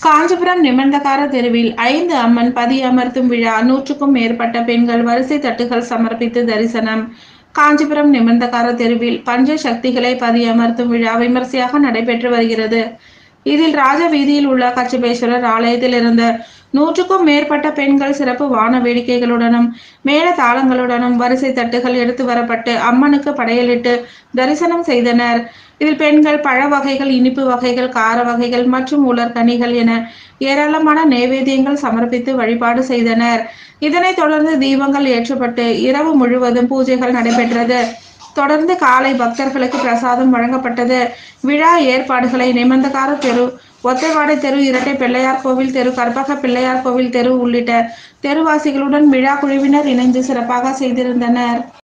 காஞ்சிபுரம் நிமர்ந்தகார தெருவில் ஐந்து அம்மன் பதி அமர்த்தும் விழா நூற்றுக்கும் மேற்பட்ட பெண்கள் வரிசை தட்டுகள் சமர்ப்பித்து தரிசனம் காஞ்சிபுரம் நிமர்ந்தகார தெருவில் பஞ்ச சக்திகளை பதி அமர்த்தும் விழா விமர்சையாக நடைபெற்று வருகிறது இதில் ராஜ வீதியில் உள்ள கச்சபேஸ்வரர் ஆலயத்தில் இருந்த நூற்றுக்கும் மேற்பட்ட பெண்கள் சிறப்பு வான வேடிக்கைகளுடனும் மேல தாளங்களுடனும் வரிசை தட்டுகள் எடுத்து வரப்பட்டு அம்மனுக்கு படையலிட்டு தரிசனம் செய்தனர் இதில் பெண்கள் பழ வகைகள் இனிப்பு வகைகள் கார வகைகள் மற்றும் உலர்கனிகள் என ஏராளமான நைவேத்தியங்கள் சமர்ப்பித்து வழிபாடு செய்தனர் இதனைத் தொடர்ந்து தீபங்கள் ஏற்றப்பட்டு இரவு முழுவதும் பூஜைகள் நடைபெற்றது தொடர்ந்து காலை பக்தர்களுக்கு பிரசாதம் வழங்கப்பட்டது விழா ஏற்பாடுகளை நிமந்தகார தெரு ஒத்தைவாடை தெரு இரட்டை பிள்ளையார் கோவில் தெரு கற்பக பிள்ளையார் கோவில் தெரு உள்ளிட்ட தெருவாசிகளுடன் விழா குழுவினர் இணைந்து சிறப்பாக செய்திருந்தனர்